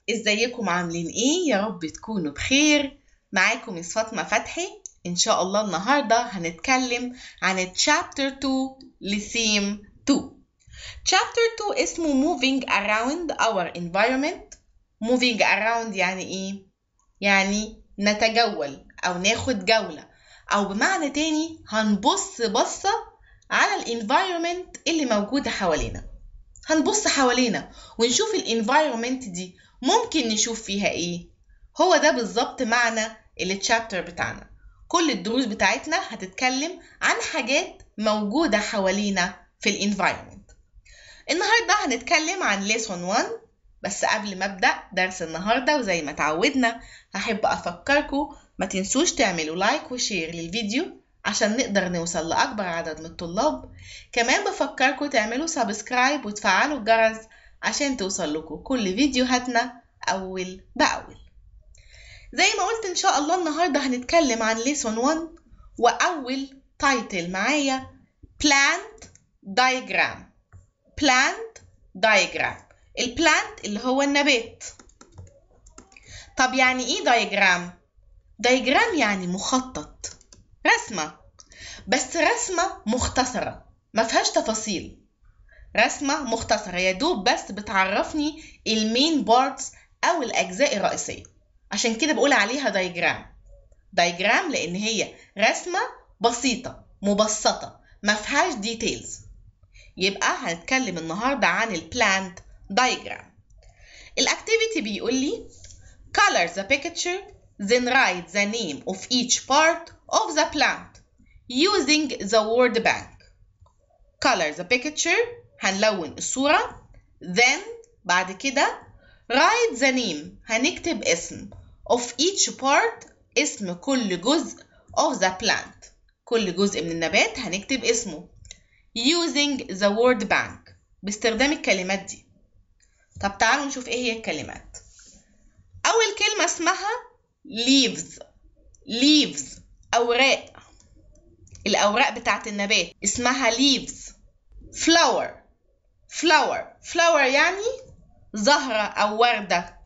ازيكم عاملين ايه يا رب تكونوا بخير معاكم مس فاطمه فتحي ان شاء الله النهارده هنتكلم عن chapter 2 لثيم 2 chapter 2 اسمه moving around our environment moving around يعني ايه يعني نتجول او ناخد جوله او بمعنى تاني هنبص بصه على الانفايرمنت اللي موجوده حوالينا هنبص حوالينا ونشوف الانفايرمنت دي ممكن نشوف فيها ايه هو ده بالظبط معنى التشابتر بتاعنا كل الدروس بتاعتنا هتتكلم عن حاجات موجودة حوالينا في الانفايرمنت النهاردة هنتكلم عن lesson 1 بس قبل ما ابدأ درس النهاردة وزي ما تعودنا هحب أفكركم ما تنسوش تعملوا لايك وشير للفيديو عشان نقدر نوصل لأكبر عدد من الطلاب كمان بفكركم تعملوا سبسكرايب وتفعلوا الجرس عشان توصل لكم كل فيديوهاتنا أول بأول زي ما قلت إن شاء الله النهاردة هنتكلم عن lesson 1 وأول تايتل معايا plant diagram plant diagram البلانت اللي هو النبات طب يعني ايه diagram diagram يعني مخطط رسمة بس رسمة مختصرة ما فيهاش تفاصيل رسمة مختصرة يا دوب بس بتعرفني المين بارتس أو الأجزاء الرئيسية عشان كده بقول عليها دايجرام دايجرام لأن هي رسمة بسيطة مبسطة ما فيهاش ديتيلز يبقى هنتكلم النهاردة عن البلانت دايجرام الأكتيفيتي بيقول لي color the picture then write the name of each part of the plant using the word bank color the picture هنلون الصورة then بعد كده write the name هنكتب اسم of each part اسم كل جزء of the plant كل جزء من النبات هنكتب اسمه using the word bank باستخدام الكلمات دي طب تعالوا نشوف ايه هي الكلمات أول كلمة اسمها leaves leaves أوراق الأوراق بتاعت النبات اسمها leaves flower flower flower يعني زهرة أو وردة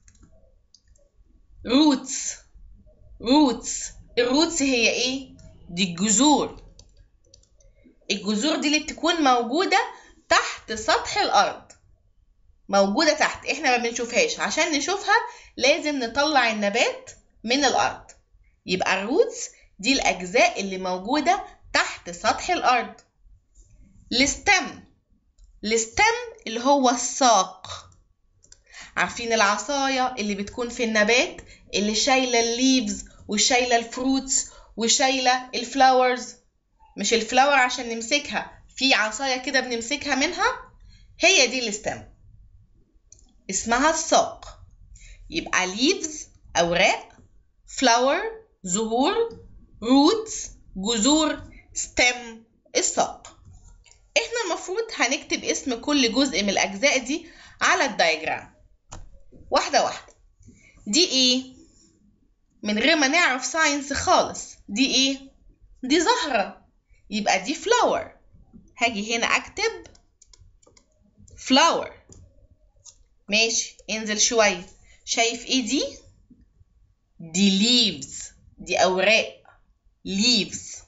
roots roots الروتس هي ايه؟ دي الجذور الجذور دي اللي بتكون موجودة تحت سطح الأرض موجودة تحت احنا ما بنشوفهاش عشان نشوفها لازم نطلع النبات من الأرض يبقى الروتس دي الأجزاء اللي موجودة تحت سطح الأرض الستم الستم اللي هو الساق عارفين العصاية اللي بتكون في النبات اللي شايلة الليفز وشايلة الفروتس وشايلة الفلاورز مش الفلاور عشان نمسكها في عصاية كده بنمسكها منها هي دي الستم اسمها الساق يبقى leaves أوراق flower زهور roots جذور stem الساق احنا المفروض هنكتب اسم كل جزء من الأجزاء دي على الدايجرام واحدة واحدة دي ايه؟ من غير ما نعرف ساينس خالص دي ايه؟ دي زهرة يبقى دي flower هاجي هنا أكتب flower ماشي انزل شوية شايف ايه دي؟ دي leaves دي أوراق leaves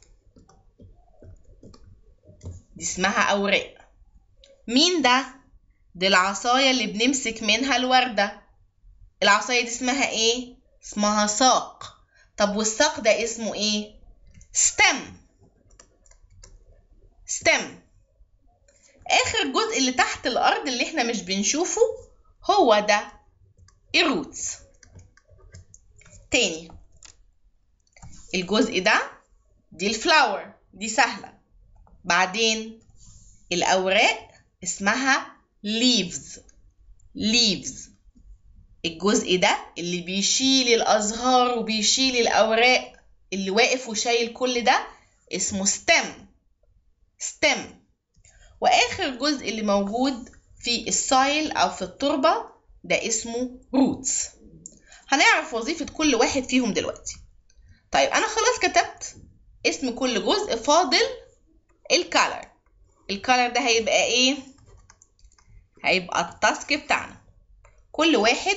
دي اسمها أوراق مين ده؟ دي العصاية اللي بنمسك منها الوردة العصاية دي اسمها ايه؟ اسمها ساق طب والساق ده اسمه ايه؟ stem stem آخر جزء اللي تحت الأرض اللي احنا مش بنشوفه هو ده الروتس تاني الجزء ده دي الفلاور دي سهلة بعدين الأوراق اسمها leaves leaves الجزء ده اللي بيشيل الأزهار وبيشيل الأوراق اللي واقف وشايل كل ده اسمه stem stem وآخر جزء اللي موجود في السايل أو في التربة ده اسمه roots هنعرف وظيفة كل واحد فيهم دلوقتي طيب أنا خلاص كتبت اسم كل جزء فاضل الكالر الكالر ده هيبقى ايه هيبقى التاسك بتاعنا كل واحد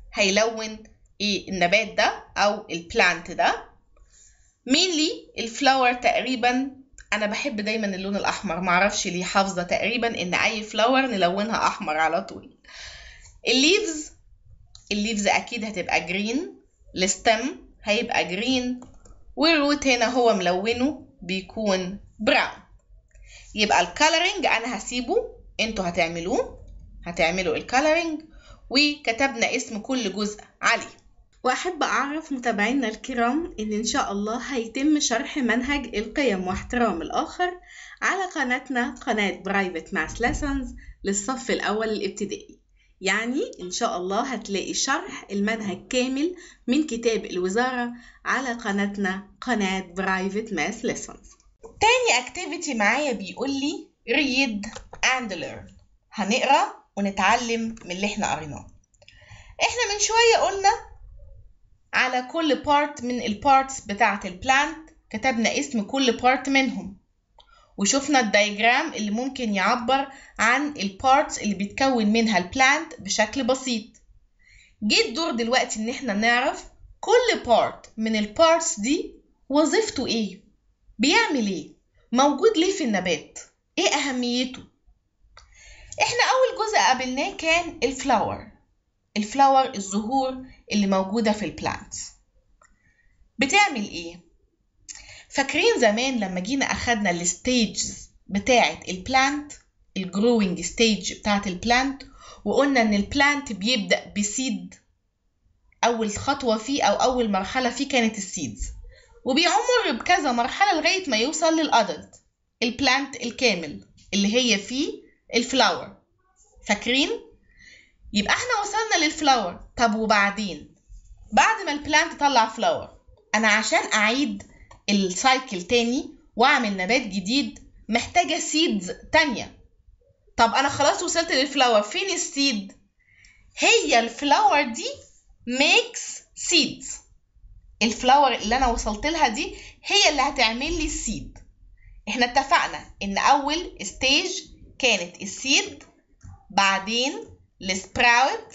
هيلون ايه النبات ده او البلانت ده مينلي الفلاور تقريبا انا بحب دايما اللون الاحمر معرفش ليه حافظه تقريبا ان اي فلاور نلونها احمر على طول الليفز الليفز اكيد هتبقى جرين الستم هيبقى جرين والروت هنا هو ملونه بيكون براون يبقى الكالرنج انا هسيبه انتوا هتعملوه هتعملوا الكالرنج وكتبنا اسم كل جزء عليه وأحب أعرف متابعينا الكرام إن إن شاء الله هيتم شرح منهج القيم واحترام الآخر على قناتنا قناة برايفت ماس ليسونز للصف الأول الابتدائي يعني إن شاء الله هتلاقي شرح المنهج كامل من كتاب الوزارة على قناتنا قناة برايفت ماس ليسونز تاني اكتيفيتي معايا بيقول لي read and learn هنقرا ونتعلم من اللي احنا قريناه احنا من شويه قلنا على كل بارت من البارتس بتاعه البلانت كتبنا اسم كل بارت منهم وشفنا الدايجرام اللي ممكن يعبر عن البارتس اللي بيتكون منها البلانت بشكل بسيط جه الدور دلوقتي ان احنا نعرف كل بارت من البارتس دي وظيفته ايه بيعمل ايه موجود ليه في النبات ايه اهميته احنا اول جزء قابلناه كان الفلاور الفلاور الزهور اللي موجودة في البلانتس بتعمل ايه فاكرين زمان لما جينا اخدنا الستيجز بتاعة البلانت الجروينج ستيج بتاعة البلانت وقلنا ان البلانت بيبدأ بسيد اول خطوة فيه او اول مرحلة فيه كانت السيدز وبيعمر بكذا مرحلة لغاية ما يوصل للأدلت البلانت الكامل اللي هي فيه الفلاور فاكرين؟ يبقى احنا وصلنا للفلاور طب وبعدين بعد ما البلانت طلع فلاور انا عشان اعيد السايكل تاني واعمل نبات جديد محتاجة سيدز تانية طب انا خلاص وصلت للفلاور فين السيد؟ هي الفلاور دي ميكس سيدز الفلاور اللي انا وصلت لها دي هي اللي هتعمل لي السيد احنا اتفقنا ان اول ستيج كانت السيد بعدين السبراوت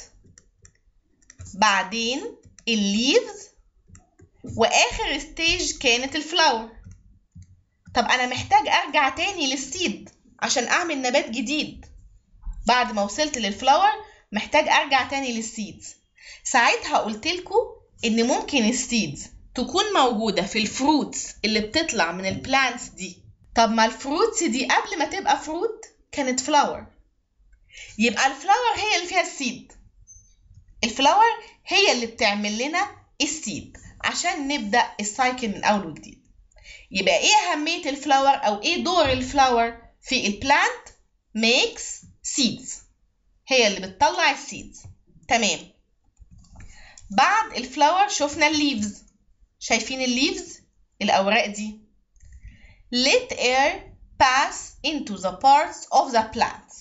بعدين الليفز واخر ستيج كانت الفلاور طب انا محتاج ارجع تاني للسيد عشان اعمل نبات جديد بعد ما وصلت للفلاور محتاج ارجع تاني للسيدز ساعتها قلت لكم ان ممكن السيدز تكون موجوده في الفروتس اللي بتطلع من البلانتس دي طب ما الفروتس دي قبل ما تبقى فروت كانت فلاور يبقى الفلاور هي اللي فيها السيد الفلاور هي اللي بتعمل لنا السيد عشان نبدا السايكل من اول وجديد يبقى ايه اهميه الفلاور او ايه دور الفلاور في البلانت ميكس سيدز هي اللي بتطلع السيدز تمام بعد الفلاور شفنا الليفز شايفين الليفز الأوراق دي let air pass into the parts of the plant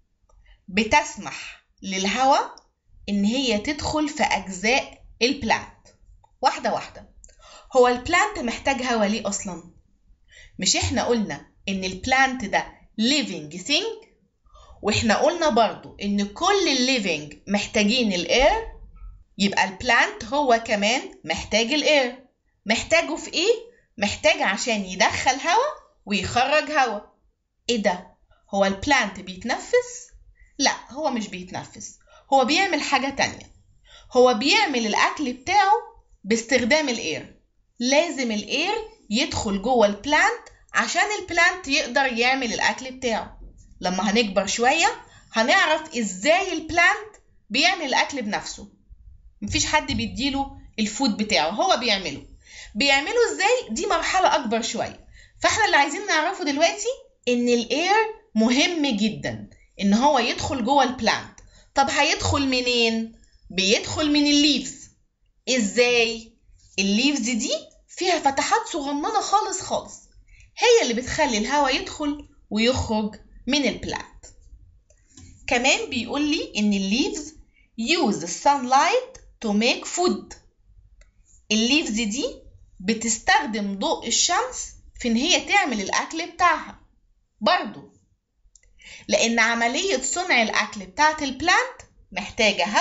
بتسمح للهواء إن هي تدخل في أجزاء البلانت واحدة واحدة هو البلانت محتاج هواء ليه أصلا؟ مش إحنا قلنا إن البلانت ده living thing وإحنا قلنا برضو إن كل الليفينج محتاجين الإير يبقى البلانت هو كمان محتاج الاير محتاجه في ايه محتاج عشان يدخل هواء ويخرج هواء ايه ده هو البلانت بيتنفس لا هو مش بيتنفس هو بيعمل حاجة تانية هو بيعمل الأكل بتاعه باستخدام الإير لازم الإير يدخل جوه البلانت عشان البلانت يقدر يعمل الأكل بتاعه لما هنكبر شوية هنعرف إزاي البلانت بيعمل الأكل بنفسه مفيش حد بيديله الفود بتاعه هو بيعمله بيعمله ازاي دي مرحلة أكبر شوية فاحنا اللي عايزين نعرفه دلوقتي إن الإير مهم جدا إن هو يدخل جوه البلانت طب هيدخل منين؟ بيدخل من الليفز ازاي؟ الليفز دي فيها فتحات صغننة خالص خالص هي اللي بتخلي الهواء يدخل ويخرج من البلانت كمان بيقول لي إن الليفز use the sunlight to make food الليفز دي بتستخدم ضوء الشمس في ان هي تعمل الاكل بتاعها برضو لان عملية صنع الاكل بتاعت البلانت محتاجة هواء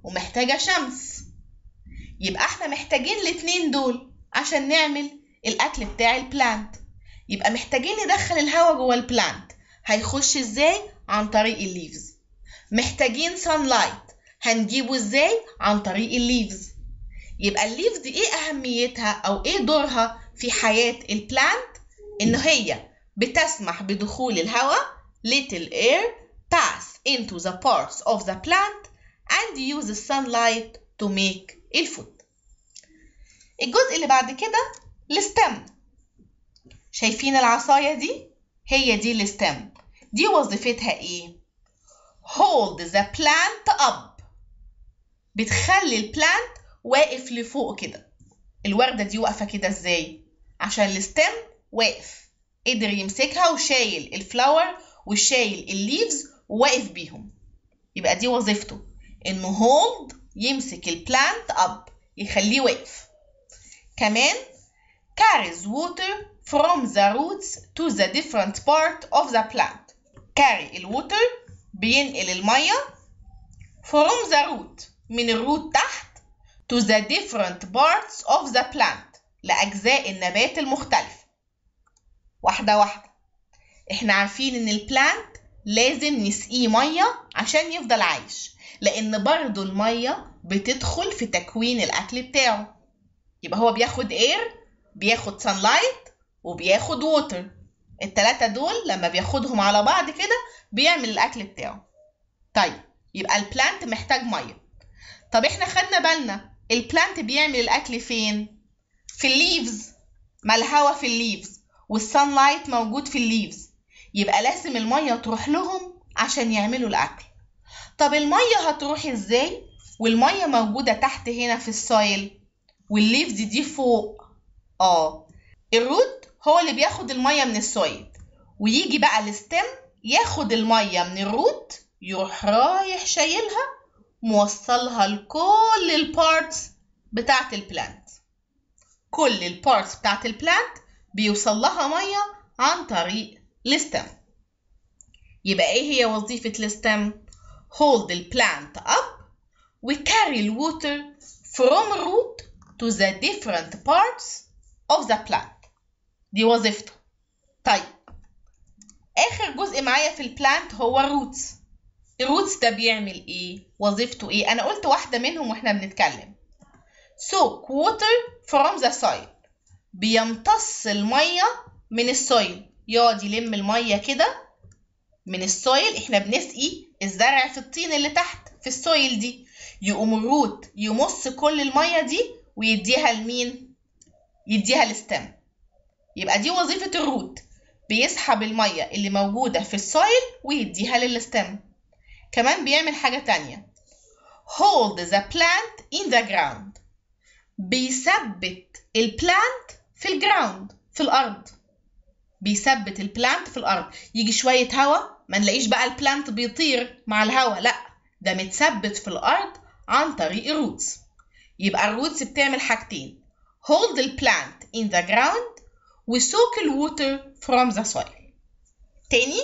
ومحتاجة شمس يبقى احنا محتاجين الاتنين دول عشان نعمل الأكل بتاع البلانت يبقى محتاجين ندخل الهواء جوه البلانت هيخش ازاي عن طريق الليفز محتاجين sunlight هنجيبه ازاي عن طريق الليفز يبقى الليفز دي ايه اهميتها او ايه دورها في حياة البلانت ان هي بتسمح بدخول الهواء little air pass into the parts of the plant and use the sunlight to make الفود الجزء اللي بعد كده الستم شايفين العصاية دي هي دي الستم دي وظيفتها ايه hold the plant up بتخلي البلانت واقف لفوق كده الوردة دي واقفة كده ازاي عشان الستم واقف قدر يمسكها وشايل الفلاور وشايل الليفز وواقف بيهم يبقى دي وظيفته انه هولد يمسك البلانت اب يخليه واقف كمان carries water from the roots to the different part of the plant carry الووتر بينقل المية from the root من الروت تحت to the different parts of the plant لأجزاء النبات المختلفة واحدة واحدة احنا عارفين ان البلانت لازم نسقيه مية عشان يفضل عايش لان برضو المية بتدخل في تكوين الاكل بتاعه يبقى هو بياخد اير بياخد sunlight وبياخد ووتر التلاتة دول لما بياخدهم على بعض كده بيعمل الاكل بتاعه طيب يبقى البلانت محتاج ميه طب احنا خدنا بالنا البلانت بيعمل الاكل فين في الليفز ما الهوا في الليفز والسان لايت موجود في الليفز يبقى لازم الميه تروح لهم عشان يعملوا الاكل طب الميه هتروح ازاي والميه موجوده تحت هنا في السويل والليفز دي فوق اه الروت هو اللي بياخد الميه من السويل ويجي بقى الستم ياخد الميه من الروت يروح رايح شايلها موصلها لكل البارتس بتاعت البلانت كل البارتس بتاعت البلانت بيوصل لها ميه عن طريق الستم يبقى ايه هي وظيفة الستم hold the plant up we carry the water from root to the different parts of the plant دي وظيفته طيب اخر جزء معايا في البلانت هو الروتس الروتس ده بيعمل ايه وظيفته ايه انا قلت واحده منهم واحنا بنتكلم soak water from the soil بيمتص الميه من السويل يقعد يلم الميه كده من السويل احنا بنسقي الزرع في الطين اللي تحت في السويل دي يقوم الروت يمص كل الميه دي ويديها لمين يديها للستم يبقى دي وظيفه الروت بيسحب الميه اللي موجوده في السويل ويديها للستم كمان بيعمل حاجه تانية hold the plant in the ground بيثبت البلانت في الجراوند في الارض بيثبت البلانت في الارض يجي شويه هوا ما نلاقيش بقى البلانت بيطير مع الهوا لا ده متثبت في الارض عن طريق الروتس يبقى الروتس بتعمل حاجتين hold the plant in the ground وسوك الووتر from the soil تاني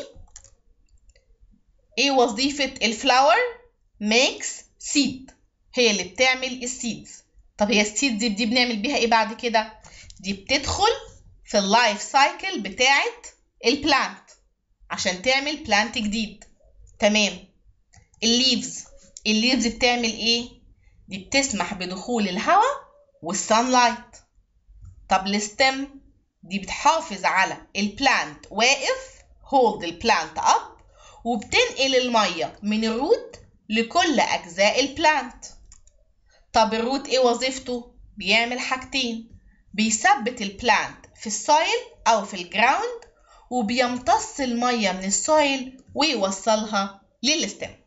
ايه وظيفة الفلاور makes seed هي اللي بتعمل السيدز طب هي السيد دي, دي بنعمل بيها ايه بعد كده دي بتدخل في اللايف سايكل بتاعت البلانت عشان تعمل بلانت جديد تمام الليفز الليفز بتعمل ايه دي بتسمح بدخول الهواء والسان لايت طب الستم دي بتحافظ على البلانت واقف hold البلانت up وبتنقل المية من الروت لكل أجزاء البلانت طب الروت ايه وظيفته؟ بيعمل حاجتين بيثبت البلانت في السويل أو في الجراوند وبيمتص المية من السويل ويوصلها للستم